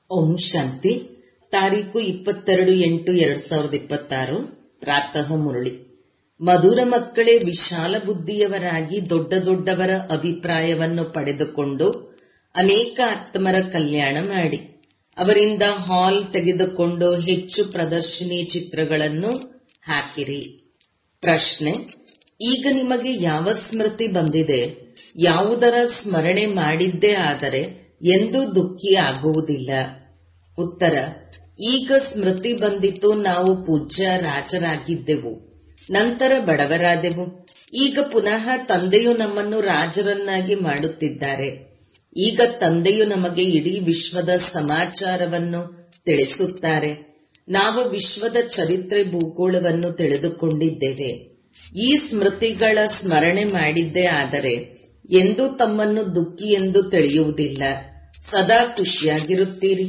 ಓಂ ಶಾಂತಿ ತಾರೀಕು ಇಪ್ಪತ್ತೆರಡು ಎಂಟು ಎರಡ್ ಸಾವಿರದ ಇಪ್ಪತ್ತಾರು ಪ್ರಾತಃ ಮುರಳಿ ಮಧುರ ಮಕ್ಕಳೇ ವಿಶಾಲ ಬುದ್ಧಿಯವರಾಗಿ ದೊಡ್ಡ ದೊಡ್ಡವರ ಅಭಿಪ್ರಾಯವನ್ನು ಪಡೆದುಕೊಂಡು ಅನೇಕ ಆತ್ಮರ ಕಲ್ಯಾಣ ಮಾಡಿ ಅವರಿಂದ ಹಾಲ್ ತೆಗೆದುಕೊಂಡು ಹೆಚ್ಚು ಪ್ರದರ್ಶನಿ ಚಿತ್ರಗಳನ್ನು ಹಾಕಿರಿ ಪ್ರಶ್ನೆ ಈಗ ನಿಮಗೆ ಯಾವ ಸ್ಮೃತಿ ಬಂದಿದೆ ಯಾವುದರ ಸ್ಮರಣೆ ಮಾಡಿದ್ದೇ ಆದರೆ ಎಂದೂ ದುಃಖಿ ಆಗುವುದಿಲ್ಲ ಉತ್ತರ ಈಗ ಸ್ಮೃತಿ ಬಂದಿತು ನಾವು ಪೂಜ್ಯ ರಾಜರಾಗಿದ್ದೆವು ನಂತರ ಬಡವರಾದೆವು ಈಗ ಪುನಃ ತಂದೆಯು ನಮ್ಮನ್ನು ರಾಜರನ್ನಾಗಿ ಮಾಡುತ್ತಿದ್ದಾರೆ ಈಗ ತಂದೆಯು ನಮಗೆ ಇಡೀ ವಿಶ್ವದ ಸಮಾಚಾರವನ್ನು ತಿಳಿಸುತ್ತಾರೆ ನಾವು ವಿಶ್ವದ ಚರಿತ್ರೆ ಭೂಗೋಳವನ್ನು ತಿಳಿದುಕೊಂಡಿದ್ದೇವೆ ಈ ಸ್ಮೃತಿಗಳ ಸ್ಮರಣೆ ಮಾಡಿದ್ದೇ ಆದರೆ ಎಂದೂ ತಮ್ಮನ್ನು ದುಃಖಿ ಎಂದು ತಿಳಿಯುವುದಿಲ್ಲ ಸದಾ ಖುಷಿಯಾಗಿರುತ್ತೀರಿ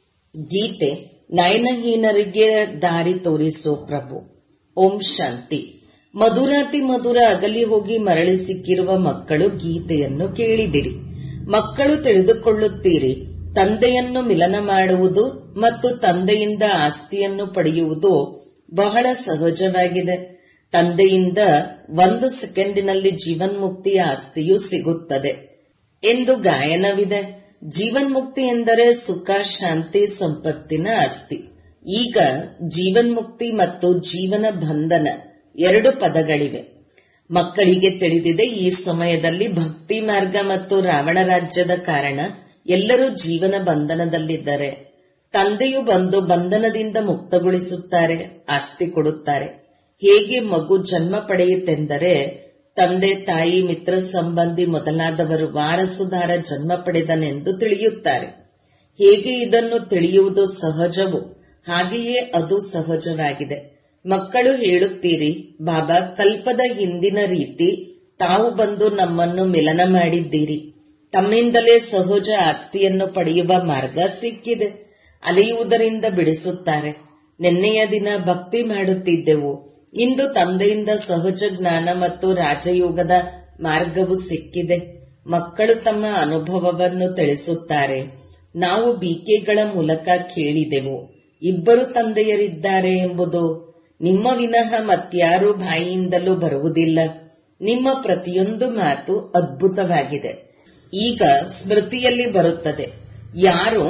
ಗೀತೆ ನಯನಹೀನರಿಗೆ ದಾರಿ ತೋರಿಸೋ ಪ್ರಭು ಓಂ ಶಾಂತಿ ಮಧುರಾತಿ ಮಧುರ ಅಗಲಿ ಹೋಗಿ ಮರಳಿ ಸಿಕ್ಕಿರುವ ಮಕ್ಕಳು ಗೀತೆಯನ್ನು ಕೇಳಿದಿರಿ ಮಕ್ಕಳು ತಿಳಿದುಕೊಳ್ಳುತ್ತೀರಿ ತಂದೆಯನ್ನು ಮಿಲನ ಮಾಡುವುದು ಮತ್ತು ತಂದೆಯಿಂದ ಆಸ್ತಿಯನ್ನು ಪಡೆಯುವುದು ಬಹಳ ಸಹಜವಾಗಿದೆ ತಂದೆಯಿಂದ ಒಂದು ಸೆಕೆಂಡಿನಲ್ಲಿ ಜೀವನ್ಮುಕ್ತಿಯ ಆಸ್ತಿಯು ಸಿಗುತ್ತದೆ ಎಂದು ಗಾಯನವಿದೆ ಜೀವನ್ಮುಕ್ತಿ ಎಂದರೆ ಸುಖ ಶಾಂತಿ ಸಂಪತ್ತಿನ ಆಸ್ತಿ ಈಗ ಜೀವನ್ಮುಕ್ತಿ ಮತ್ತು ಜೀವನ ಬಂಧನ ಎರಡು ಪದಗಳಿವೆ ಮಕ್ಕಳಿಗೆ ತಿಳಿದಿದೆ ಈ ಸಮಯದಲ್ಲಿ ಭಕ್ತಿ ಮಾರ್ಗ ಮತ್ತು ರಾವಣ ರಾಜ್ಯದ ಕಾರಣ ಎಲ್ಲರೂ ಜೀವನ ಬಂಧನದಲ್ಲಿದ್ದಾರೆ ತಂದೆಯು ಬಂದು ಬಂಧನದಿಂದ ಮುಕ್ತಗೊಳಿಸುತ್ತಾರೆ ಆಸ್ತಿ ಕೊಡುತ್ತಾರೆ ಹೇಗೆ ಮಗು ಜನ್ಮ ಪಡೆಯುತ್ತೆಂದರೆ ತಂದೆ ತಾಯಿ ಮಿತ್ರ ಸಂಬಂಧಿ ಮೊದಲಾದವರು ವಾರಸುದಾರ ಜನ್ಮ ಪಡೆದನೆಂದು ತಿಳಿಯುತ್ತಾರೆ ಹೇಗೆ ಇದನ್ನು ತಿಳಿಯುವುದು ಸಹಜವೋ ಹಾಗೆಯೇ ಅದು ಸಹಜವಾಗಿದೆ ಮಕ್ಕಳು ಹೇಳುತ್ತೀರಿ ಬಾಬಾ ಕಲ್ಪದ ಹಿಂದಿನ ರೀತಿ ತಾವು ಬಂದು ನಮ್ಮನ್ನು ಮಿಲನ ಮಾಡಿದ್ದೀರಿ ತಮ್ಮಿಂದಲೇ ಸಹಜ ಆಸ್ತಿಯನ್ನು ಪಡೆಯುವ ಮಾರ್ಗ ಸಿಕ್ಕಿದೆ ಅಲೆಯುವುದರಿಂದ ಬಿಡಿಸುತ್ತಾರೆ ನಿನ್ನೆಯ ದಿನ ಭಕ್ತಿ ಮಾಡುತ್ತಿದ್ದೆವು ಇಂದು ತಂದೆಯಿಂದ ಸಹಜ ಜ್ಞಾನ ಮತ್ತು ರಾಜಯೋಗದ ಮಾರ್ಗವು ಸಿಕ್ಕಿದೆ ಮಕ್ಕಳು ತಮ್ಮ ಅನುಭವವನ್ನು ತಿಳಿಸುತ್ತಾರೆ ನಾವು ಬಿಕೆಗಳ ಮೂಲಕ ಕೇಳಿದೆವು ಇಬ್ಬರು ತಂದೆಯರಿದ್ದಾರೆ ಎಂಬುದು ನಿಮ್ಮ ವಿನಃ ಮತ್ಯಾರೂ ಬಾಯಿಯಿಂದಲೂ ಬರುವುದಿಲ್ಲ ನಿಮ್ಮ ಪ್ರತಿಯೊಂದು ಮಾತು ಅದ್ಭುತವಾಗಿದೆ ಈಗ ಸ್ಮೃತಿಯಲ್ಲಿ ಬರುತ್ತದೆ ಯಾರು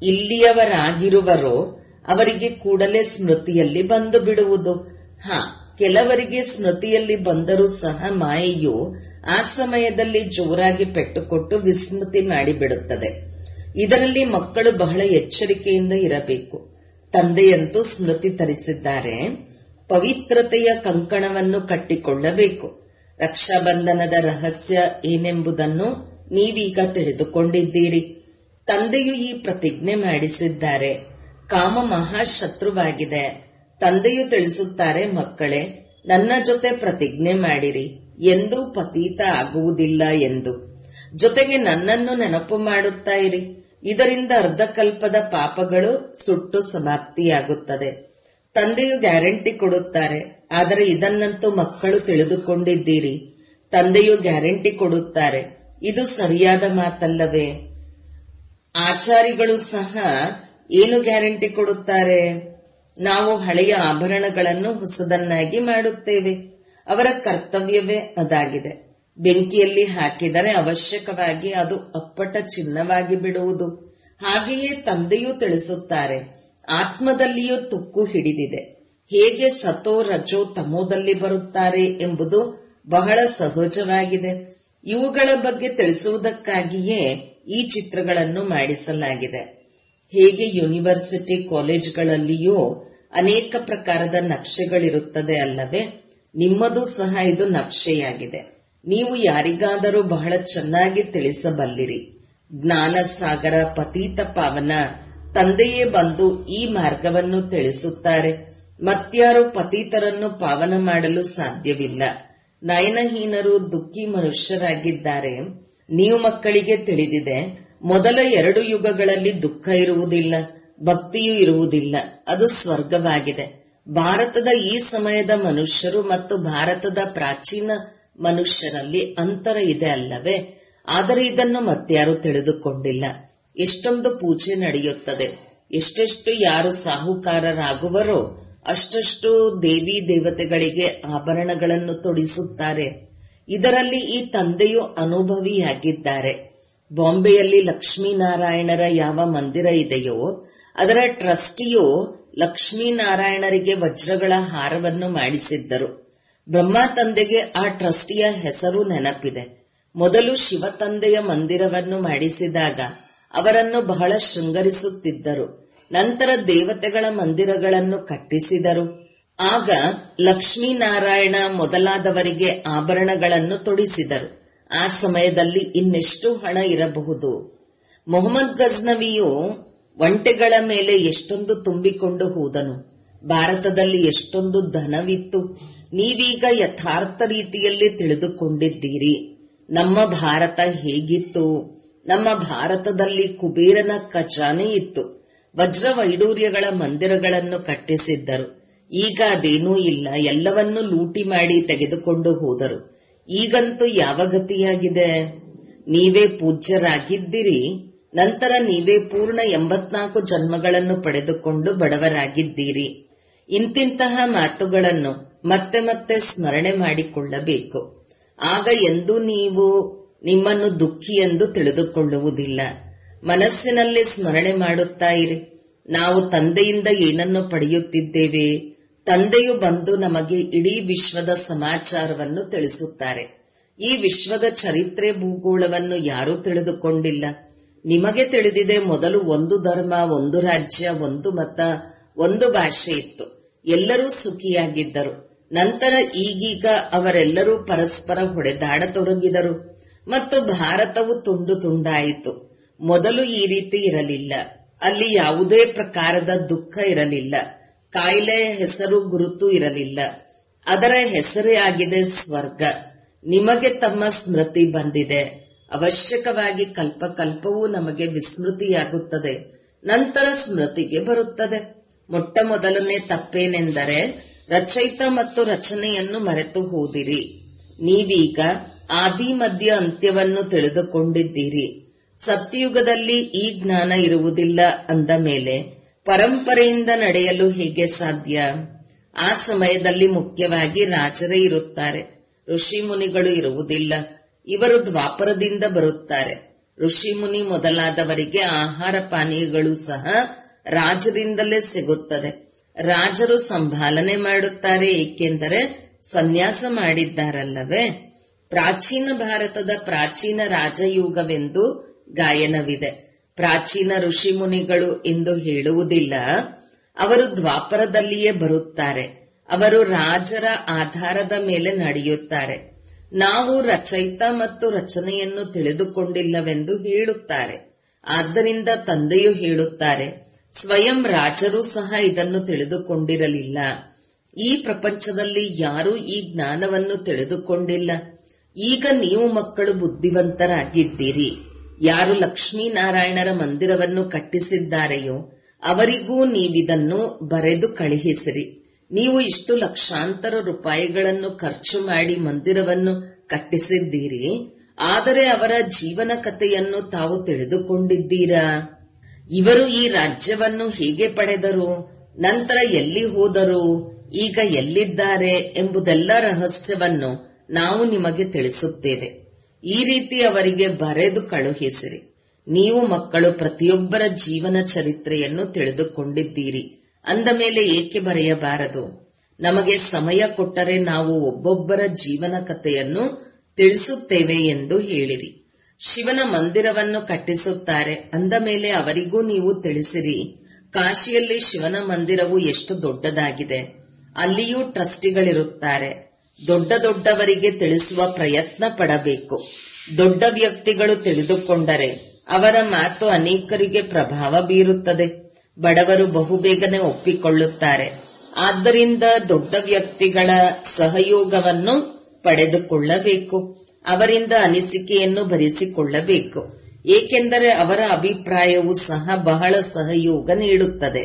ಇಲ್ಲಿಯವರಾಗಿರುವರೋ ಅವರಿಗೆ ಕೂಡಲೇ ಸ್ಮೃತಿಯಲ್ಲಿ ಬಂದು ಬಿಡುವುದು ಹ ಕೆಲವರಿಗೆ ಸ್ಮೃತಿಯಲ್ಲಿ ಬಂದರೂ ಸಹ ಮಾಯೆಯು ಆ ಸಮಯದಲ್ಲಿ ಜೋರಾಗಿ ಪೆಟ್ಟುಕೊಟ್ಟು ವಿಸ್ಮೃತಿ ಮಾಡಿಬಿಡುತ್ತದೆ ಇದರಲ್ಲಿ ಮಕ್ಕಳು ಬಹಳ ಎಚ್ಚರಿಕೆಯಿಂದ ಇರಬೇಕು ತಂದೆಯಂತೂ ಸ್ಮೃತಿ ತರಿಸಿದ್ದಾರೆ ಪವಿತ್ರತೆಯ ಕಂಕಣವನ್ನು ಕಟ್ಟಿಕೊಳ್ಳಬೇಕು ರಕ್ಷಾಬಂಧನದ ರಹಸ್ಯ ಏನೆಂಬುದನ್ನು ನೀವೀಗ ತಿಳಿದುಕೊಂಡಿದ್ದೀರಿ ತಂದೆಯು ಈ ಪ್ರತಿಜ್ಞೆ ಮಾಡಿಸಿದ್ದಾರೆ ಕಾಮ ಮಹಾಶತ್ರುವಾಗಿದೆ ತಂದೆಯು ತಿಳಿಸುತ್ತಾರೆ ಮಕ್ಕಳೇ ನನ್ನ ಜೊತೆ ಪ್ರತಿಜ್ಞೆ ಮಾಡಿರಿ ಎಂದೂ ಪತೀತ ಆಗುವುದಿಲ್ಲ ಎಂದು ಜೊತೆಗೆ ನನ್ನನ್ನು ನೆನಪು ಮಾಡುತ್ತಾ ಇರಿ ಇದರಿಂದ ಅರ್ಧಕಲ್ಪದ ಪಾಪಗಳು ಸುಟ್ಟು ಸಮಾಪ್ತಿಯಾಗುತ್ತದೆ ತಂದೆಯು ಗ್ಯಾರಂಟಿ ಕೊಡುತ್ತಾರೆ ಆದರೆ ಇದನ್ನಂತೂ ಮಕ್ಕಳು ತಿಳಿದುಕೊಂಡಿದ್ದೀರಿ ತಂದೆಯು ಗ್ಯಾರಂಟಿ ಕೊಡುತ್ತಾರೆ ಇದು ಸರಿಯಾದ ಮಾತಲ್ಲವೇ ಆಚಾರಿಗಳು ಸಹ ಏನು ಗ್ಯಾರಂಟಿ ಕೊಡುತ್ತಾರೆ ನಾವು ಹಳೆಯ ಆಭರಣಗಳನ್ನು ಹೊಸದನ್ನಾಗಿ ಮಾಡುತ್ತೇವೆ ಅವರ ಕರ್ತವ್ಯವೇ ಅದಾಗಿದೆ ಬೆಂಕಿಯಲ್ಲಿ ಹಾಕಿದರೆ ಅವಶ್ಯಕವಾಗಿ ಅದು ಅಪ್ಪಟ ಚಿನ್ನವಾಗಿ ಬಿಡುವುದು ಹಾಗೆಯೇ ತಂದೆಯೂ ತಿಳಿಸುತ್ತಾರೆ ಆತ್ಮದಲ್ಲಿಯೂ ತುಕ್ಕು ಹಿಡಿದಿದೆ ಹೇಗೆ ಸತೋ ರಜೋ ತಮೋದಲ್ಲಿ ಬರುತ್ತಾರೆ ಎಂಬುದು ಬಹಳ ಸಹಜವಾಗಿದೆ ಇವುಗಳ ಬಗ್ಗೆ ತಿಳಿಸುವುದಕ್ಕಾಗಿಯೇ ಈ ಚಿತ್ರಗಳನ್ನು ಮಾಡಿಸಲಾಗಿದೆ ಹೇಗೆ ಯೂನಿವರ್ಸಿಟಿ ಕಾಲೇಜ್ಗಳಲ್ಲಿಯೂ ಅನೇಕ ಪ್ರಕಾರದ ನಕ್ಷೆಗಳಿರುತ್ತದೆ ಅಲ್ಲವೇ ನಿಮ್ಮದು ಸಹ ಇದು ನಕ್ಷೆಯಾಗಿದೆ ನೀವು ಯಾರಿಗಾದರೂ ಬಹಳ ಚೆನ್ನಾಗಿ ತಿಳಿಸಬಲ್ಲಿರಿ ಜ್ಞಾನ ಸಾಗರ ಪತೀತ ಪಾವನ ತಂದೆಯೇ ಬಂದು ಈ ಮಾರ್ಗವನ್ನು ತಿಳಿಸುತ್ತಾರೆ ಮತ್ಯಾರು ಪತೀತರನ್ನು ಪಾವನ ಮಾಡಲು ಸಾಧ್ಯವಿಲ್ಲ ನಯನಹೀನರು ದುಃಖಿ ಮನುಷ್ಯರಾಗಿದ್ದಾರೆ ನೀವು ಮಕ್ಕಳಿಗೆ ತಿಳಿದಿದೆ ಮೊದಲ ಎರಡು ಯುಗಗಳಲ್ಲಿ ದುಃಖ ಇರುವುದಿಲ್ಲ ಭಕ್ತಿಯೂ ಇರುವುದಿಲ್ಲ ಅದು ಸ್ವರ್ಗವಾಗಿದೆ ಭಾರತದ ಈ ಸಮಯದ ಮನುಷ್ಯರು ಮತ್ತು ಭಾರತದ ಪ್ರಾಚೀನ ಮನುಷ್ಯರಲ್ಲಿ ಅಂತರ ಇದೆ ಅಲ್ಲವೇ ಆದರೆ ಇದನ್ನು ಮತ್ಯಾರು ತಿಳಿದುಕೊಂಡಿಲ್ಲ ಎಷ್ಟೊಂದು ಪೂಜೆ ನಡೆಯುತ್ತದೆ ಎಷ್ಟೆಷ್ಟು ಯಾರು ಸಾಹುಕಾರರಾಗುವರೋ ಅಷ್ಟಷ್ಟು ದೇವಿ ದೇವತೆಗಳಿಗೆ ಆಭರಣಗಳನ್ನು ತೊಡಿಸುತ್ತಾರೆ ಇದರಲ್ಲಿ ಈ ತಂದೆಯು ಅನುಭವಿಯಾಗಿದ್ದಾರೆ ಬಾಂಬೆಯಲ್ಲಿ ಲಕ್ಷ್ಮೀನಾರಾಯಣರ ಯಾವ ಮಂದಿರ ಇದೆಯೋ ಅದರ ಟ್ರಸ್ಟಿಯು ಲಕ್ಷ್ಮೀನಾರಾಯಣರಿಗೆ ವಜ್ರಗಳ ಹಾರವನ್ನು ಮಾಡಿಸಿದ್ದರು ಬ್ರಹ್ಮ ತಂದೆಗೆ ಆ ಟ್ರಸ್ಟಿಯ ಹೆಸರು ನೆನಪಿದೆ ಮೊದಲು ಶಿವ ತಂದೆಯ ಮಂದಿರವನ್ನು ಮಾಡಿಸಿದಾಗ ಅವರನ್ನು ಬಹಳ ಶೃಂಗರಿಸುತ್ತಿದ್ದರು ನಂತರ ದೇವತೆಗಳ ಮಂದಿರಗಳನ್ನು ಕಟ್ಟಿಸಿದರು ಆಗ ಲಕ್ಷ್ಮೀನಾರಾಯಣ ಮೊದಲಾದವರಿಗೆ ಆಭರಣಗಳನ್ನು ತೊಡಿಸಿದರು ಆ ಸಮಯದಲ್ಲಿ ಇನ್ನೆಷ್ಟು ಹಣ ಇರಬಹುದು ಮೊಹಮ್ಮದ್ ಗಜ್ನವಿಯು ಒಂಟೆಗಳ ಮೇಲೆ ಎಷ್ಟೊಂದು ತುಂಬಿಕೊಂಡು ಹೋದನು ಭಾರತದಲ್ಲಿ ಎಷ್ಟೊಂದು ಧನವಿತ್ತು ನೀವೀಗ ಯಥಾರ್ಥ ರೀತಿಯಲ್ಲಿ ತಿಳಿದುಕೊಂಡಿದ್ದೀರಿ ನಮ್ಮ ಭಾರತ ಹೇಗಿತ್ತು ನಮ್ಮ ಭಾರತದಲ್ಲಿ ಕುಬೇರನ ಖಜಾನೆ ಇತ್ತು ವಜ್ರ ವೈಡೂರ್ಯಗಳ ಮಂದಿರಗಳನ್ನು ಕಟ್ಟಿಸಿದ್ದರು ಈಗ ಅದೇನೂ ಇಲ್ಲ ಎಲ್ಲವನ್ನೂ ಲೂಟಿ ಮಾಡಿ ತೆಗೆದುಕೊಂಡು ಹೋದರು ಈಗಂತೂ ಯಾವ ಗತಿಯಾಗಿದೆ ನೀವೇ ಪೂಜ್ಯರಾಗಿದ್ದಿರಿ ನಂತರ ನೀವೇ ಪೂರ್ಣ ಎಂಬತ್ನಾಲ್ಕು ಜನ್ಮಗಳನ್ನು ಪಡೆದುಕೊಂಡು ಬಡವರಾಗಿದ್ದೀರಿ ಇಂತಿಂತಹ ಮಾತುಗಳನ್ನು ಮತ್ತೆ ಮತ್ತೆ ಸ್ಮರಣೆ ಮಾಡಿಕೊಳ್ಳಬೇಕು ಆಗ ಎಂದು ನೀವು ನಿಮ್ಮನ್ನು ದುಃಖಿ ಎಂದು ತಿಳಿದುಕೊಳ್ಳುವುದಿಲ್ಲ ಮನಸ್ಸಿನಲ್ಲಿ ಸ್ಮರಣೆ ಮಾಡುತ್ತಾ ಇರಿ ನಾವು ತಂದೆಯಿಂದ ಏನನ್ನು ಪಡೆಯುತ್ತಿದ್ದೇವೆ ತಂದೆಯು ಬಂದು ನಮಗೆ ಇಡೀ ವಿಶ್ವದ ಸಮಾಚಾರವನ್ನು ತಿಳಿಸುತ್ತಾರೆ ಈ ವಿಶ್ವದ ಚರಿತ್ರೆ ಭೂಗೋಳವನ್ನು ಯಾರೂ ತಿಳಿದುಕೊಂಡಿಲ್ಲ ನಿಮಗೆ ತಿಳಿದಿದೆ ಮೊದಲು ಒಂದು ಧರ್ಮ ಒಂದು ರಾಜ್ಯ ಒಂದು ಮತ ಒಂದು ಭಾಷೆ ಇತ್ತು ಎಲ್ಲರೂ ಸುಖಿಯಾಗಿದ್ದರು ನಂತರ ಈಗೀಗ ಅವರೆಲ್ಲರೂ ಪರಸ್ಪರ ಹೊಡೆದಾಡತೊಡಗಿದರು ಮತ್ತು ಭಾರತವು ತುಂಡು ತುಂಡಾಯಿತು ಮೊದಲು ಈ ರೀತಿ ಇರಲಿಲ್ಲ ಅಲ್ಲಿ ಯಾವುದೇ ಪ್ರಕಾರದ ದುಃಖ ಇರಲಿಲ್ಲ ಕಾಯಿಲೆಯ ಹೆಸರು ಗುರುತು ಇರಲಿಲ್ಲ ಅದರ ಹೆಸರೇ ಆಗಿದೆ ಸ್ವರ್ಗ ನಿಮಗೆ ತಮ್ಮ ಸ್ಮೃತಿ ಬಂದಿದೆ ಅವಶ್ಯಕವಾಗಿ ಕಲ್ಪಕಲ್ಪವೂ ನಮಗೆ ವಿಸ್ಮೃತಿಯಾಗುತ್ತದೆ ನಂತರ ಸ್ಮೃತಿಗೆ ಬರುತ್ತದೆ ಮೊಟ್ಟ ಮೊದಲನೇ ತಪ್ಪೇನೆಂದರೆ ರಚಯಿತ ಮತ್ತು ರಚನೆಯನ್ನು ಮರೆತು ಹೋದಿರಿ ನೀವೀಗ ಆದಿ ಮಧ್ಯ ಅಂತ್ಯವನ್ನು ತಿಳಿದುಕೊಂಡಿದ್ದೀರಿ ಸತ್ಯಯುಗದಲ್ಲಿ ಈ ಜ್ಞಾನ ಇರುವುದಿಲ್ಲ ಅಂದ ಮೇಲೆ ಪರಂಪರೆಯಿಂದ ನಡೆಯಲು ಹೇಗೆ ಸಾಧ್ಯ ಆ ಸಮಯದಲ್ಲಿ ಮುಖ್ಯವಾಗಿ ರಾಜರೇ ಇರುತ್ತಾರೆ ಋಷಿ ಮುನಿಗಳು ಇರುವುದಿಲ್ಲ ಇವರು ದ್ವಾಪರದಿಂದ ಬರುತ್ತಾರೆ ಋಷಿ ಮುನಿ ಮೊದಲಾದವರಿಗೆ ಆಹಾರ ಪಾನೀಯಗಳು ಸಹ ರಾಜರಿಂದಲೇ ಸಿಗುತ್ತದೆ ರಾಜರು ಸಂಭಾಲನೆ ಮಾಡುತ್ತಾರೆ ಏಕೆಂದರೆ ಸನ್ಯಾಸ ಮಾಡಿದ್ದಾರಲ್ಲವೇ ಪ್ರಾಚೀನ ಭಾರತದ ಪ್ರಾಚೀನ ರಾಜಯುಗವೆಂದು ಗಾಯನವಿದೆ ಪ್ರಾಚೀನ ಋಷಿ ಮುನಿಗಳು ಎಂದು ಹೇಳುವುದಿಲ್ಲ ಅವರು ದ್ವಾಪರದಲ್ಲಿಯೇ ಬರುತ್ತಾರೆ ಅವರು ರಾಜರ ಆಧಾರದ ಮೇಲೆ ನಡೆಯುತ್ತಾರೆ ನಾವು ರಚಯಿತ ಮತ್ತು ರಚನೆಯನ್ನು ತಿಳಿದುಕೊಂಡಿಲ್ಲವೆಂದು ಹೇಳುತ್ತಾರೆ ಆದ್ದರಿಂದ ತಂದೆಯು ಹೇಳುತ್ತಾರೆ ಸ್ವಯಂ ರಾಜರೂ ಸಹ ಇದನ್ನು ತಿಳಿದುಕೊಂಡಿರಲಿಲ್ಲ ಈ ಪ್ರಪಂಚದಲ್ಲಿ ಯಾರೂ ಈ ಜ್ಞಾನವನ್ನು ತಿಳಿದುಕೊಂಡಿಲ್ಲ ಈಗ ನೀವು ಮಕ್ಕಳು ಬುದ್ಧಿವಂತರಾಗಿದ್ದೀರಿ ಯಾರು ಲಕ್ಷ್ಮೀನಾರಾಯಣರ ಮಂದಿರವನ್ನು ಕಟ್ಟಿಸಿದ್ದಾರೆಯೋ ಅವರಿಗೂ ನೀವಿದನ್ನು ಬರೆದು ಕಳುಹಿಸಿರಿ ನೀವು ಇಷ್ಟು ಲಕ್ಷಾಂತರ ರೂಪಾಯಿಗಳನ್ನು ಖರ್ಚು ಮಾಡಿ ಮಂದಿರವನ್ನು ಕಟ್ಟಿಸಿದ್ದೀರಿ ಆದರೆ ಅವರ ಜೀವನ ಕಥೆಯನ್ನು ತಾವು ತಿಳಿದುಕೊಂಡಿದ್ದೀರಾ ಇವರು ಈ ರಾಜ್ಯವನ್ನು ಹೇಗೆ ಪಡೆದರು ನಂತರ ಎಲ್ಲಿ ಹೋದರು ಈಗ ಎಲ್ಲಿದ್ದಾರೆ ಎಂಬುದೆಲ್ಲ ರಹಸ್ಯವನ್ನು ನಾವು ನಿಮಗೆ ತಿಳಿಸುತ್ತೇವೆ ಈ ರೀತಿ ಅವರಿಗೆ ಬರೆದು ಕಳುಹಿಸಿರಿ ನೀವು ಮಕ್ಕಳು ಪ್ರತಿಯೊಬ್ಬರ ಜೀವನ ಚರಿತ್ರೆಯನ್ನು ತಿಳಿದುಕೊಂಡಿದ್ದೀರಿ ಅಂದ ಮೇಲೆ ಏಕೆ ಬರೆಯಬಾರದು ನಮಗೆ ಸಮಯ ಕೊಟ್ಟರೆ ನಾವು ಒಬ್ಬೊಬ್ಬರ ಜೀವನ ಕಥೆಯನ್ನು ತಿಳಿಸುತ್ತೇವೆ ಎಂದು ಹೇಳಿರಿ ಶಿವನ ಮಂದಿರವನ್ನು ಕಟ್ಟಿಸುತ್ತಾರೆ ಅಂದ ಮೇಲೆ ಅವರಿಗೂ ನೀವು ತಿಳಿಸಿರಿ ಕಾಶಿಯಲ್ಲಿ ಶಿವನ ಮಂದಿರವು ಎಷ್ಟು ದೊಡ್ಡದಾಗಿದೆ ಅಲ್ಲಿಯೂ ಟ್ರಸ್ಟಿಗಳಿರುತ್ತಾರೆ ದೊಡ್ಡ ದೊಡ್ಡವರಿಗೆ ತಿಳಿಸುವ ಪ್ರಯತ್ನ ಪಡಬೇಕು ದೊಡ್ಡ ವ್ಯಕ್ತಿಗಳು ತಿಳಿದುಕೊಂಡರೆ ಅವರ ಮಾತು ಅನೇಕರಿಗೆ ಪ್ರಭಾವ ಬೀರುತ್ತದೆ ಬಡವರು ಬಹುಬೇಗನೆ ಒಪ್ಪಿಕೊಳ್ಳುತ್ತಾರೆ ಆದ್ದರಿಂದ ದೊಡ್ಡ ವ್ಯಕ್ತಿಗಳ ಸಹಯೋಗವನ್ನು ಪಡೆದುಕೊಳ್ಳಬೇಕು ಅವರಿಂದ ಅನಿಸಿಕೆಯನ್ನು ಭರಿಸಿಕೊಳ್ಳಬೇಕು ಏಕೆಂದರೆ ಅವರ ಅಭಿಪ್ರಾಯವು ಸಹ ಬಹಳ ಸಹಯೋಗ ನೀಡುತ್ತದೆ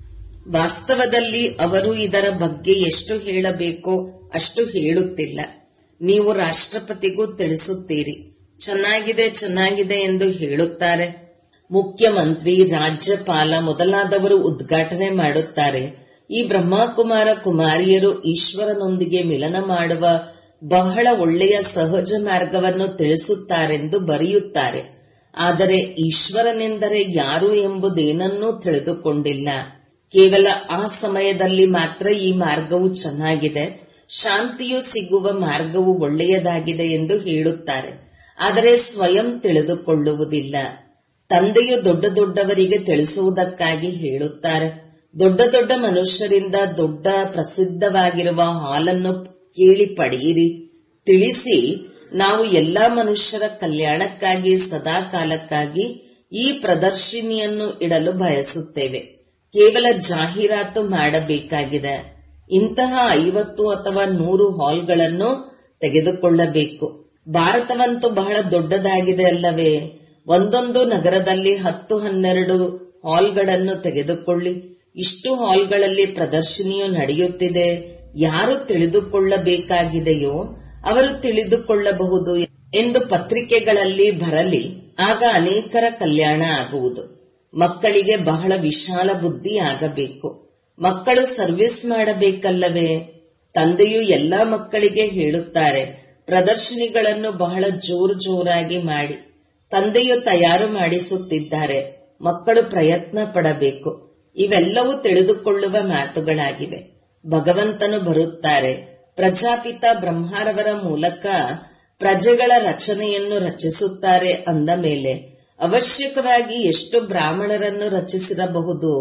ವಾಸ್ತವದಲ್ಲಿ ಅವರು ಇದರ ಬಗ್ಗೆ ಎಷ್ಟು ಹೇಳಬೇಕೋ ಅಷ್ಟು ಹೇಳುತ್ತಿಲ್ಲ ನೀವು ರಾಷ್ಟ್ರಪತಿಗೂ ತಿಳಿಸುತ್ತೀರಿ ಚೆನ್ನಾಗಿದೆ ಚೆನ್ನಾಗಿದೆ ಎಂದು ಹೇಳುತ್ತಾರೆ ಮುಖ್ಯಮಂತ್ರಿ ರಾಜ್ಯಪಾಲ ಮೊದಲಾದವರು ಉದ್ಘಾಟನೆ ಮಾಡುತ್ತಾರೆ ಈ ಬ್ರಹ್ಮಕುಮಾರ ಕುಮಾರಿಯರು ಈಶ್ವರನೊಂದಿಗೆ ಮಿಲನ ಮಾಡುವ ಬಹಳ ಒಳ್ಳೆಯ ಸಹಜ ಮಾರ್ಗವನ್ನು ತಿಳಿಸುತ್ತಾರೆಂದು ಬರೆಯುತ್ತಾರೆ ಆದರೆ ಈಶ್ವರನೆಂದರೆ ಯಾರು ಎಂಬುದೇನನ್ನೂ ತಿಳಿದುಕೊಂಡಿಲ್ಲ ಕೇವಲ ಆ ಸಮಯದಲ್ಲಿ ಮಾತ್ರ ಈ ಮಾರ್ಗವು ಚೆನ್ನಾಗಿದೆ ಶಾಂತಿಯು ಸಿಗುವ ಮಾರ್ಗವು ಒಳ್ಳೆಯದಾಗಿದೆ ಎಂದು ಹೇಳುತ್ತಾರೆ ಆದರೆ ಸ್ವಯಂ ತಿಳಿದುಕೊಳ್ಳುವುದಿಲ್ಲ ತಂದೆಯು ದೊಡ್ಡ ದೊಡ್ಡವರಿಗೆ ತಿಳಿಸುವುದಕ್ಕಾಗಿ ಹೇಳುತ್ತಾರೆ ದೊಡ್ಡ ದೊಡ್ಡ ಮನುಷ್ಯರಿಂದ ದೊಡ್ಡ ಪ್ರಸಿದ್ಧವಾಗಿರುವ ಹಾಲನ್ನು ಕೇಳಿ ಪಡೆಯಿರಿ ತಿಳಿಸಿ ನಾವು ಎಲ್ಲಾ ಮನುಷ್ಯರ ಕಲ್ಯಾಣಕ್ಕಾಗಿ ಸದಾ ಕಾಲಕ್ಕಾಗಿ ಈ ಪ್ರದರ್ಶಿನಿಯನ್ನು ಇಡಲು ಬಯಸುತ್ತೇವೆ ಕೇವಲ ಜಾಹೀರಾತು ಮಾಡಬೇಕಾಗಿದೆ ಇಂತಹ ಐವತ್ತು ಅಥವಾ ನೂರು ಹಾಲ್ಗಳನ್ನು ತೆಗೆದುಕೊಳ್ಳಬೇಕು ಭಾರತವಂತೂ ಬಹಳ ದೊಡ್ಡದಾಗಿದೆ ಅಲ್ಲವೇ ಒಂದೊಂದು ನಗರದಲ್ಲಿ ಹತ್ತು ಹನ್ನೆರಡು ಹಾಲ್ಗಳನ್ನು ತೆಗೆದುಕೊಳ್ಳಿ ಇಷ್ಟು ಹಾಲ್ಗಳಲ್ಲಿ ಪ್ರದರ್ಶನಿಯು ನಡೆಯುತ್ತಿದೆ ಯಾರು ತಿಳಿದುಕೊಳ್ಳಬೇಕಾಗಿದೆಯೋ ಅವರು ತಿಳಿದುಕೊಳ್ಳಬಹುದು ಎಂದು ಪತ್ರಿಕೆಗಳಲ್ಲಿ ಬರಲಿ ಆಗ ಅನೇಕರ ಕಲ್ಯಾಣ ಆಗುವುದು ಮಕ್ಕಳಿಗೆ ಬಹಳ ವಿಶಾಲ ಬುದ್ಧಿ ಆಗಬೇಕು ಮಕ್ಕಳು ಸರ್ವಿಸ್ ಮಾಡಬೇಕಲ್ಲವೇ ತಂದೆಯು ಎಲ್ಲಾ ಮಕ್ಕಳಿಗೆ ಹೇಳುತ್ತಾರೆ ಪ್ರದರ್ಶನಿಗಳನ್ನು ಬಹಳ ಜೋರು ಜೋರಾಗಿ ಮಾಡಿ ತಂದೆಯು ತಯಾರು ಮಾಡಿಸುತ್ತಿದ್ದಾರೆ ಮಕ್ಕಳು ಪ್ರಯತ್ನ ಪಡಬೇಕು ಇವೆಲ್ಲವೂ ತಿಳಿದುಕೊಳ್ಳುವ ಮಾತುಗಳಾಗಿವೆ ಭಗವಂತನು ಬರುತ್ತಾರೆ ಪ್ರಜಾಪಿತ ಬ್ರಹ್ಮಾರವರ ಮೂಲಕ ಪ್ರಜೆಗಳ ರಚನೆಯನ್ನು ರಚಿಸುತ್ತಾರೆ ಅಂದ ಮೇಲೆ ಅವಶ್ಯಕವಾಗಿ ಎಷ್ಟು ಬ್ರಾಹ್ಮಣರನ್ನು ರಚಿಸಿರಬಹುದು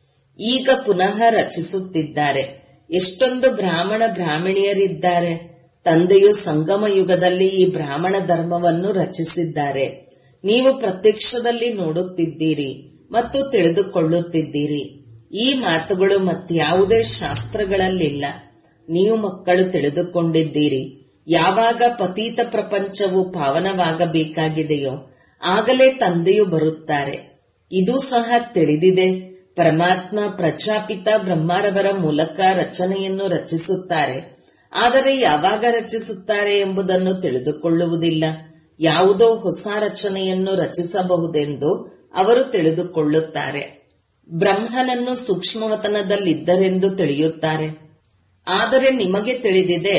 ಈಗ ಪುನಃ ರಚಿಸುತ್ತಿದ್ದಾರೆ ಎಷ್ಟೊಂದು ಬ್ರಾಹ್ಮಣ ಬ್ರಾಹ್ಮಣಿಯರಿದ್ದಾರೆ ತಂದೆಯು ಸಂಗಮ ಯುಗದಲ್ಲಿ ಈ ಬ್ರಾಹ್ಮಣ ಧರ್ಮವನ್ನು ರಚಿಸಿದ್ದಾರೆ ನೀವು ಪ್ರತ್ಯಕ್ಷದಲ್ಲಿ ನೋಡುತ್ತಿದ್ದೀರಿ ಮತ್ತು ತಿಳಿದುಕೊಳ್ಳುತ್ತಿದ್ದೀರಿ ಈ ಮಾತುಗಳು ಮತ್ಯಾವುದೇ ಶಾಸ್ತ್ರಗಳಲ್ಲಿಲ್ಲ ನೀವು ಮಕ್ಕಳು ತಿಳಿದುಕೊಂಡಿದ್ದೀರಿ ಯಾವಾಗ ಪತೀತ ಪ್ರಪಂಚವು ಪಾವನವಾಗಬೇಕಾಗಿದೆಯೋ ಆಗಲೇ ತಂದೆಯು ಬರುತ್ತಾರೆ ಇದು ಸಹ ತಿಳಿದಿದೆ ಪರಮಾತ್ಮ ಪ್ರಜಾಪಿತ ಬ್ರಹ್ಮಾರವರ ಮೂಲಕ ರಚನೆಯನ್ನು ರಚಿಸುತ್ತಾರೆ ಆದರೆ ಯಾವಾಗ ರಚಿಸುತ್ತಾರೆ ಎಂಬುದನ್ನು ತಿಳಿದುಕೊಳ್ಳುವುದಿಲ್ಲ ಯಾವುದೋ ಹೊಸ ರಚನೆಯನ್ನು ರಚಿಸಬಹುದೆಂದು ಅವರು ತಿಳಿದುಕೊಳ್ಳುತ್ತಾರೆ ಬ್ರಹ್ಮನನ್ನು ಸೂಕ್ಷ್ಮವತನದಲ್ಲಿದ್ದರೆಂದು ತಿಳಿಯುತ್ತಾರೆ ಆದರೆ ನಿಮಗೆ ತಿಳಿದಿದೆ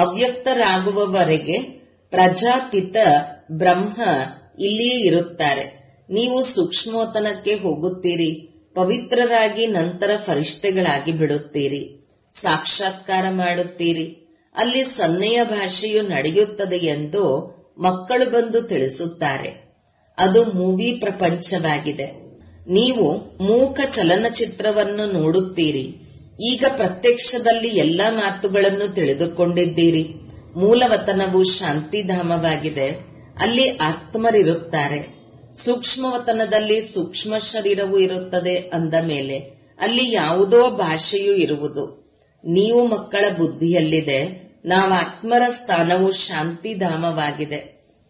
ಅವ್ಯಕ್ತರಾಗುವವರೆಗೆ ಪ್ರಜಾಪಿತ ಬ್ರಹ್ಮ ಇಲ್ಲಿಯೇ ಇರುತ್ತಾರೆ ನೀವು ಸೂಕ್ಷ್ಮವತನಕ್ಕೆ ಹೋಗುತ್ತೀರಿ ಪವಿತ್ರರಾಗಿ ನಂತರ ಫರಿಷ್ಠೆಗಳಾಗಿ ಬಿಡುತ್ತೀರಿ ಸಾಕ್ಷಾತ್ಕಾರ ಮಾಡುತ್ತೀರಿ ಅಲ್ಲಿ ಸನ್ನೆಯ ಭಾಷೆಯು ನಡೆಯುತ್ತದೆ ಎಂದು ಮಕ್ಕಳು ಬಂದು ತಿಳಿಸುತ್ತಾರೆ ಅದು ಮೂವಿ ಪ್ರಪಂಚವಾಗಿದೆ ನೀವು ಮೂಕ ಚಲನಚಿತ್ರವನ್ನು ನೋಡುತ್ತೀರಿ ಈಗ ಪ್ರತ್ಯಕ್ಷದಲ್ಲಿ ಎಲ್ಲ ಮಾತುಗಳನ್ನು ತಿಳಿದುಕೊಂಡಿದ್ದೀರಿ ಮೂಲವತನವು ಶಾಂತಿಧಾಮವಾಗಿದೆ ಅಲ್ಲಿ ಆತ್ಮರಿರುತ್ತಾರೆ ಸೂಕ್ಷ್ಮವತನದಲ್ಲಿ ಸೂಕ್ಷ್ಮ ಶರೀರವು ಇರುತ್ತದೆ ಅಂದ ಮೇಲೆ ಅಲ್ಲಿ ಯಾವುದೋ ಭಾಷೆಯೂ ಇರುವುದು ನೀವು ಮಕ್ಕಳ ಬುದ್ಧಿಯಲ್ಲಿದೆ ನಾವು ಆತ್ಮರ ಸ್ಥಾನವು ಶಾಂತಿಧಾಮವಾಗಿದೆ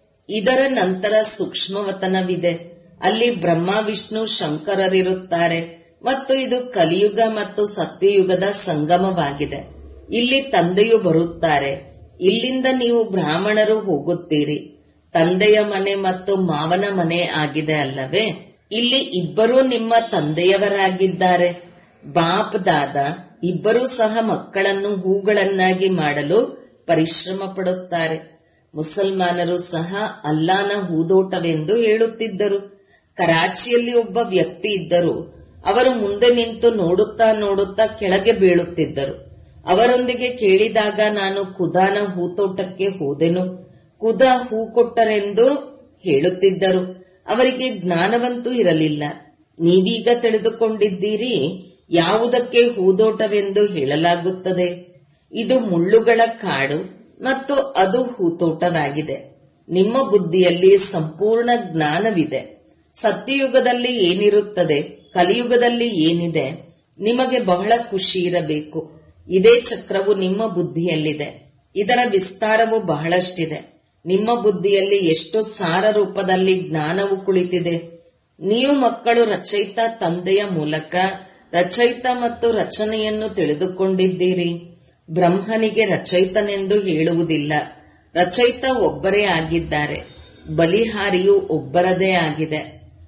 ಇದರ ನಂತರ ಸೂಕ್ಷ್ಮವತನವಿದೆ ಅಲ್ಲಿ ಬ್ರಹ್ಮ ವಿಷ್ಣು ಶಂಕರರಿರುತ್ತಾರೆ ಮತ್ತು ಇದು ಕಲಿಯುಗ ಮತ್ತು ಸತ್ಯಯುಗದ ಸಂಗಮವಾಗಿದೆ ಇಲ್ಲಿ ತಂದೆಯು ಬರುತ್ತಾರೆ ಇಲ್ಲಿಂದ ನೀವು ಬ್ರಾಹ್ಮಣರು ಹೋಗುತ್ತೀರಿ ತಂದೆಯ ಮನೆ ಮತ್ತು ಮಾವನ ಮನೆ ಆಗಿದೆ ಅಲ್ಲವೇ ಇಲ್ಲಿ ಇಬ್ಬರೂ ನಿಮ್ಮ ತಂದೆಯವರಾಗಿದ್ದಾರೆ ಬಾಪ್ ದಾದ ಇಬ್ಬರೂ ಸಹ ಮಕ್ಕಳನ್ನು ಹೂಗಳನ್ನಾಗಿ ಮಾಡಲು ಪರಿಶ್ರಮ ಪಡುತ್ತಾರೆ ಮುಸಲ್ಮಾನರು ಸಹ ಅಲ್ಲಾನ ಹೂದೋಟವೆಂದು ಹೇಳುತ್ತಿದ್ದರು ಕರಾಚಿಯಲ್ಲಿ ಒಬ್ಬ ವ್ಯಕ್ತಿ ಇದ್ದರು ಅವರು ಮುಂದೆ ನಿಂತು ನೋಡುತ್ತಾ ನೋಡುತ್ತಾ ಕೆಳಗೆ ಬೀಳುತ್ತಿದ್ದರು ಅವರೊಂದಿಗೆ ಕೇಳಿದಾಗ ನಾನು ಕುದಾನ ಹೂತೋಟಕ್ಕೆ ಹೋದೆನು ಕುದ ಹೂ ಕೊಟ್ಟರೆಂದು ಹೇಳುತ್ತಿದ್ದರು ಅವರಿಗೆ ಜ್ಞಾನವಂತೂ ಇರಲಿಲ್ಲ ನೀವೀಗ ತಿಳಿದುಕೊಂಡಿದ್ದೀರಿ ಯಾವುದಕ್ಕೆ ಹೂದೋಟವೆಂದು ಹೇಳಲಾಗುತ್ತದೆ ಇದು ಮುಳ್ಳುಗಳ ಕಾಡು ಮತ್ತು ಅದು ಹೂತೋಟವಾಗಿದೆ ನಿಮ್ಮ ಬುದ್ಧಿಯಲ್ಲಿ ಸಂಪೂರ್ಣ ಜ್ಞಾನವಿದೆ ಸತ್ಯಯುಗದಲ್ಲಿ ಏನಿರುತ್ತದೆ ಕಲಿಯುಗದಲ್ಲಿ ಏನಿದೆ ನಿಮಗೆ ಬಹಳ ಖುಷಿ ಇರಬೇಕು ಇದೇ ಚಕ್ರವು ನಿಮ್ಮ ಬುದ್ಧಿಯಲ್ಲಿದೆ ಇದರ ವಿಸ್ತಾರವು ಬಹಳಷ್ಟಿದೆ ನಿಮ್ಮ ಬುದ್ಧಿಯಲ್ಲಿ ಎಷ್ಟು ಸಾರ ರೂಪದಲ್ಲಿ ಜ್ಞಾನವು ಕುಳಿತಿದೆ ನೀವು ಮಕ್ಕಳು ರಚಯಿತ ತಂದೆಯ ಮೂಲಕ ರಚಯಿತ ಮತ್ತು ರಚನೆಯನ್ನು ತಿಳಿದುಕೊಂಡಿದ್ದೀರಿ ಬ್ರಹ್ಮನಿಗೆ ರಚಯಿತನೆಂದು ಹೇಳುವುದಿಲ್ಲ ರಚಯಿತ ಒಬ್ಬರೇ ಆಗಿದ್ದಾರೆ ಬಲಿಹಾರಿಯು ಒಬ್ಬರದೇ ಆಗಿದೆ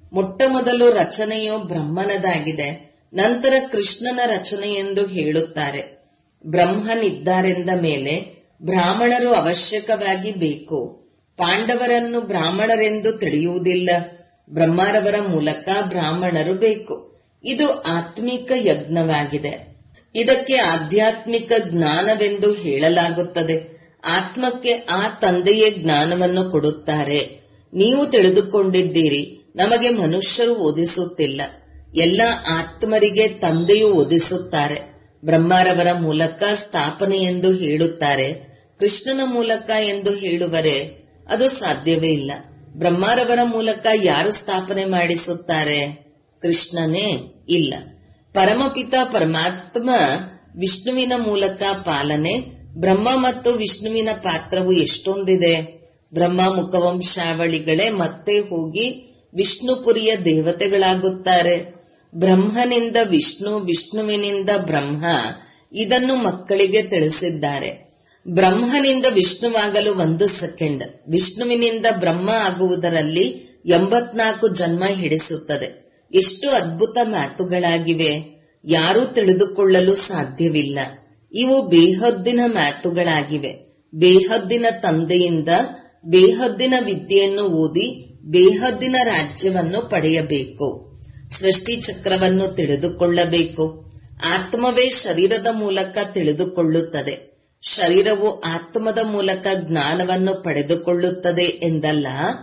ಮೊಟ್ಟ ಮೊದಲು ರಚನೆಯು ಬ್ರಹ್ಮನದಾಗಿದೆ ನಂತರ ಕೃಷ್ಣನ ರಚನೆ ಎಂದು ಹೇಳುತ್ತಾರೆ ಬ್ರಹ್ಮನಿದ್ದಾರೆಂದ ಮೇಲೆ ಬ್ರಾಹ್ಮಣರು ಅವಶ್ಯಕವಾಗಿ ಬೇಕು ಪಾಂಡವರನ್ನು ಬ್ರಾಹ್ಮಣರೆಂದು ತಿಳಿಯುವುದಿಲ್ಲ ಬ್ರಹ್ಮರವರ ಮೂಲಕ ಬ್ರಾಹ್ಮಣರು ಬೇಕು ಇದು ಆತ್ಮಿಕ ಯಜ್ಞವಾಗಿದೆ ಇದಕ್ಕೆ ಆಧ್ಯಾತ್ಮಿಕ ಜ್ಞಾನವೆಂದು ಹೇಳಲಾಗುತ್ತದೆ ಆತ್ಮಕ್ಕೆ ಆ ತಂದೆಯೇ ಜ್ಞಾನವನ್ನು ಕೊಡುತ್ತಾರೆ ನೀವು ತಿಳಿದುಕೊಂಡಿದ್ದೀರಿ ನಮಗೆ ಮನುಷ್ಯರು ಓದಿಸುತ್ತಿಲ್ಲ ಎಲ್ಲ ಆತ್ಮರಿಗೆ ತಂದೆಯು ಓದಿಸುತ್ತಾರೆ ಬ್ರಹ್ಮರವರ ಮೂಲಕ ಸ್ಥಾಪನೆ ಎಂದು ಹೇಳುತ್ತಾರೆ ಕೃಷ್ಣನ ಮೂಲಕ ಎಂದು ಹೇಳುವರೆ ಅದು ಸಾಧ್ಯವೇ ಇಲ್ಲ ಬ್ರಹ್ಮರವರ ಮೂಲಕ ಯಾರು ಸ್ಥಾಪನೆ ಮಾಡಿಸುತ್ತಾರೆ ಕೃಷ್ಣನೇ ಇಲ್ಲ ಪರಮಪಿತ ಪರಮಾತ್ಮ ವಿಷ್ಣುವಿನ ಮೂಲಕ ಪಾಲನೆ ಬ್ರಹ್ಮ ಮತ್ತು ವಿಷ್ಣುವಿನ ಪಾತ್ರವು ಎಷ್ಟೊಂದಿದೆ ಬ್ರಹ್ಮ ಮುಖವಂಶಾವಳಿಗಳೇ ಮತ್ತೆ ಹೋಗಿ ವಿಷ್ಣುಪುರಿಯ ದೇವತೆಗಳಾಗುತ್ತಾರೆ ಬ್ರಹ್ಮನಿಂದ ವಿಷ್ಣು ವಿಷ್ಣುವಿನಿಂದ ಬ್ರಹ್ಮ ಇದನ್ನು ಮಕ್ಕಳಿಗೆ ತಿಳಿಸಿದ್ದಾರೆ ಬ್ರಹ್ಮನಿಂದ ವಿಷ್ಣುವಾಗಲು ಒಂದು ಸೆಕೆಂಡ್ ವಿಷ್ಣುವಿನಿಂದ ಬ್ರಹ್ಮ ಆಗುವುದರಲ್ಲಿ ಎಂಬತ್ನಾಲ್ಕು ಜನ್ಮ ಹಿಡಿಸುತ್ತದೆ ಎಷ್ಟು ಅದ್ಭುತ ಮಾತುಗಳಾಗಿವೆ ಯಾರೂ ತಿಳಿದುಕೊಳ್ಳಲು ಸಾಧ್ಯವಿಲ್ಲ ಇವು ಬೇಹದ್ದಿನ ಮಾತುಗಳಾಗಿವೆ ಬೇಹದ್ದಿನ ತಂದೆಯಿಂದ ಬೇಹದ್ದಿನ ವಿದ್ಯೆಯನ್ನು ಓದಿ ಬೇಹದ್ದಿನ ರಾಜ್ಯವನ್ನು ಪಡೆಯಬೇಕು ಸೃಷ್ಟಿ ಚಕ್ರವನ್ನು ತಿಳಿದುಕೊಳ್ಳಬೇಕು ಆತ್ಮವೇ ಶರೀರದ ಮೂಲಕ ತಿಳಿದುಕೊಳ್ಳುತ್ತದೆ ಶರೀರವು ಆತ್ಮದ ಮೂಲಕ ಜ್ಞಾನವನ್ನು ಪಡೆದುಕೊಳ್ಳುತ್ತದೆ ಎಂದಲ್ಲ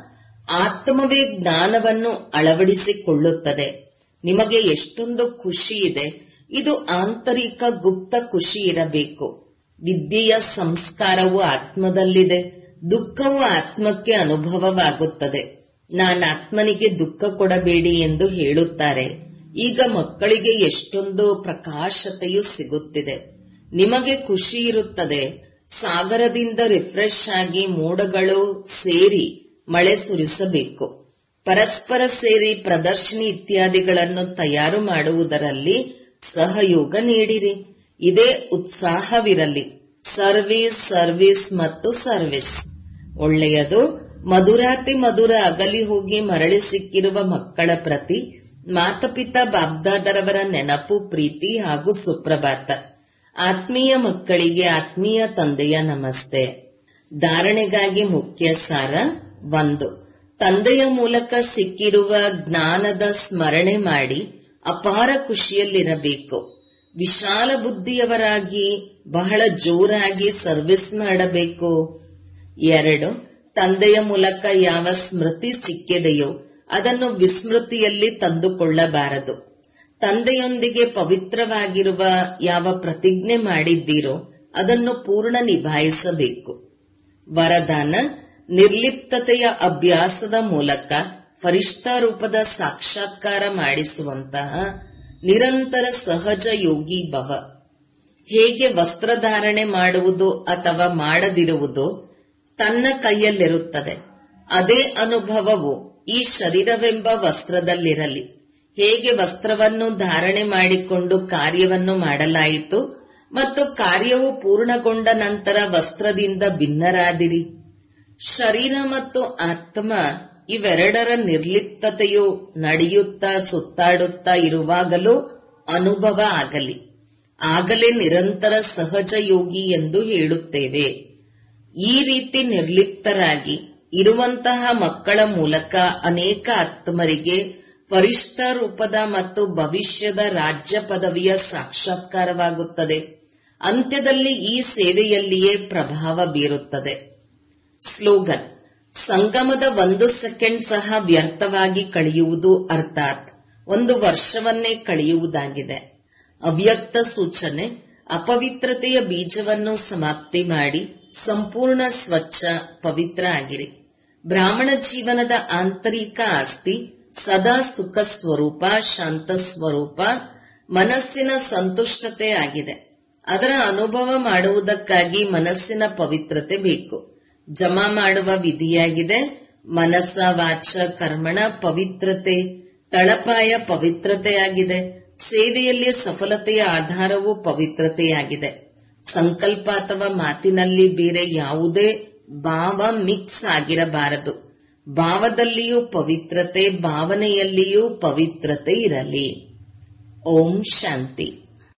ಆತ್ಮವೇ ಜ್ಞಾನವನ್ನು ಅಳವಡಿಸಿಕೊಳ್ಳುತ್ತದೆ ನಿಮಗೆ ಎಷ್ಟೊಂದು ಖುಷಿ ಇದೆ ಇದು ಆಂತರಿಕ ಗುಪ್ತ ಖುಷಿ ಇರಬೇಕು ವಿದ್ಯೆಯ ಸಂಸ್ಕಾರವು ಆತ್ಮದಲ್ಲಿದೆ ದುಃಖವು ಆತ್ಮಕ್ಕೆ ಅನುಭವವಾಗುತ್ತದೆ ನಾನಾತ್ಮನಿಗೆ ದುಃಖ ಕೊಡಬೇಡಿ ಎಂದು ಹೇಳುತ್ತಾರೆ ಈಗ ಮಕ್ಕಳಿಗೆ ಎಷ್ಟೊಂದು ಪ್ರಕಾಶತೆಯು ಸಿಗುತ್ತಿದೆ ನಿಮಗೆ ಖುಷಿ ಇರುತ್ತದೆ ಸಾಗರದಿಂದ ರಿಫ್ರೆಶ್ ಆಗಿ ಮೋಡಗಳು ಸೇರಿ ಮಳೆ ಸುರಿಸಬೇಕು ಪರಸ್ಪರ ಸೇರಿ ಪ್ರದರ್ಶನಿ ಇತ್ಯಾದಿಗಳನ್ನು ತಯಾರು ಮಾಡುವುದರಲ್ಲಿ ಸಹಯೋಗ ನೀಡಿರಿ ಇದೇ ಉತ್ಸಾಹವಿರಲಿ ಸರ್ವಿಸ್ ಸರ್ವಿಸ್ ಮತ್ತು ಸರ್ವಿಸ್ ಒಳ್ಳೆಯದು ಮಧುರಾತಿ ಮಧುರ ಅಗಲಿ ಹೋಗಿ ಮರಳಿ ಸಿಕ್ಕಿರುವ ಮಕ್ಕಳ ಪ್ರತಿ ಮಾತಪಿತ ಬಾಬ್ದಾದರವರ ನೆನಪು ಪ್ರೀತಿ ಹಾಗೂ ಸುಪ್ರಭಾತ ಆತ್ಮೀಯ ಮಕ್ಕಳಿಗೆ ಆತ್ಮೀಯ ತಂದೆಯ ನಮಸ್ತೆ ಧಾರಣೆಗಾಗಿ ಮುಖ್ಯ ಸಾರ ಒಂದು ತಂದೆಯ ಮೂಲಕ ಸಿಕ್ಕಿರುವ ಜ್ಞಾನದ ಸ್ಮರಣೆ ಮಾಡಿ ಅಪಾರ ಖುಷಿಯಲ್ಲಿರಬೇಕು ವಿಶಾಲ ಬುದ್ಧಿಯವರಾಗಿ ಬಹಳ ಜೋರಾಗಿ ಸರ್ವಿಸ್ ಮಾಡಬೇಕು ಎರಡು ತಂದೆಯ ಮೂಲಕ ಯಾವ ಸ್ಮೃತಿ ಸಿಕ್ಕಿದೆಯೋ ಅದನ್ನು ವಿಸ್ಮೃತಿಯಲ್ಲಿ ತಂದುಕೊಳ್ಳಬಾರದು ತಂದೆಯೊಂದಿಗೆ ಪವಿತ್ರವಾಗಿರುವ ಯಾವ ಪ್ರತಿಜ್ಞೆ ಮಾಡಿದ್ದೀರೋ ಅದನ್ನು ಪೂರ್ಣ ನಿಭಾಯಿಸಬೇಕು ವರದಾನ ನಿರ್ಲಿಪ್ತತೆಯ ಅಭ್ಯಾಸದ ಮೂಲಕ ಫರಿಷ್ಠ ರೂಪದ ಸಾಕ್ಷಾತ್ಕಾರ ಮಾಡಿಸುವಂತಹ ನಿರಂತರ ಸಹಜ ಯೋಗಿ ಭವ ಹೇಗೆ ವಸ್ತ್ರಧಾರಣೆ ಮಾಡುವುದು ಅಥವಾ ಮಾಡದಿರುವುದು ತನ್ನ ಕೈಯಲ್ಲಿರುತ್ತದೆ ಅದೇ ಅನುಭವವು ಈ ಶರೀರವೆಂಬ ವಸ್ತ್ರದಲ್ಲಿರಲಿ ಹೇಗೆ ವಸ್ತ್ರವನ್ನು ಧಾರಣೆ ಮಾಡಿಕೊಂಡು ಕಾರ್ಯವನ್ನು ಮಾಡಲಾಯಿತು ಮತ್ತು ಕಾರ್ಯವು ಪೂರ್ಣಗೊಂಡ ನಂತರ ವಸ್ತ್ರದಿಂದ ಭಿನ್ನರಾದಿರಿ ಶರೀರ ಮತ್ತು ಆತ್ಮ ಇವೆರಡರ ನಿರ್ಲಿಪ್ತತೆಯು ನಡೆಯುತ್ತಾ ಸುತ್ತಾಡುತ್ತಾ ಇರುವಾಗಲೂ ಅನುಭವ ಆಗಲಿ ಆಗಲೇ ನಿರಂತರ ಸಹಜ ಯೋಗಿ ಎಂದು ಹೇಳುತ್ತೇವೆ ಈ ರೀತಿ ನಿರ್ಲಿಪ್ತರಾಗಿ ಇರುವಂತಹ ಮಕ್ಕಳ ಮೂಲಕ ಅನೇಕ ಆತ್ಮರಿಗೆ ವರಿಷ್ಠ ರೂಪದ ಮತ್ತು ಭವಿಷ್ಯದ ರಾಜ್ಯ ಪದವಿಯ ಸಾಕ್ಷಾತ್ಕಾರವಾಗುತ್ತದೆ ಅಂತ್ಯದಲ್ಲಿ ಈ ಸೇವೆಯಲ್ಲಿಯೇ ಪ್ರಭಾವ ಬೀರುತ್ತದೆ ಸ್ಲೋಗನ್ ಸಂಗಮದ ಒಂದು ಸೆಕೆಂಡ್ ಸಹ ವ್ಯರ್ಥವಾಗಿ ಕಳೆಯುವುದು ಅರ್ಥಾತ್ ಒಂದು ವರ್ಷವನ್ನೇ ಕಳೆಯುವುದಾಗಿದೆ ಅವ್ಯಕ್ತ ಸೂಚನೆ ಅಪವಿತ್ರತೆಯ ಬೀಜವನ್ನು ಸಮಾಪ್ತಿ ಮಾಡಿ ಸಂಪೂರ್ಣ ಸ್ವಚ್ಛ ಪವಿತ್ರ ಆಗಿರಿ ಬ್ರಾಹ್ಮಣ ಜೀವನದ ಆಂತರಿಕ ಆಸ್ತಿ ಸದಾ ಸುಖ ಸ್ವರೂಪ ಶಾಂತ ಸ್ವರೂಪ ಮನಸ್ಸಿನ ಸಂತುಷ್ಟತೆ ಆಗಿದೆ ಅದರ ಅನುಭವ ಮಾಡುವುದಕ್ಕಾಗಿ ಮನಸ್ಸಿನ ಪವಿತ್ರತೆ ಬೇಕು ಜಮಾ ಮಾಡುವ ವಿಧಿಯಾಗಿದೆ ಮನಸ್ಸ ವಾಚ ಕರ್ಮಣ ಪವಿತ್ರತೆ ತಳಪಾಯ ಪವಿತ್ರತೆಯಾಗಿದೆ ಸೇವೆಯಲ್ಲಿ ಸಫಲತೆಯ ಆಧಾರವು ಪವಿತ್ರತೆಯಾಗಿದೆ ಸಂಕಲ್ಪ ಅಥವಾ ಮಾತಿನಲ್ಲಿ ಬೇರೆ ಯಾವುದೇ ಭಾವ ಮಿಕ್ಸ್ ಆಗಿರಬಾರದು ಭಾವದಲ್ಲಿಯೂ ಪವಿತ್ರತೆ ಭಾವನೆಯಲ್ಲಿಯೂ ಪವಿತ್ರತೆ ಇರಲಿ ಓಂ ಶಾಂತಿ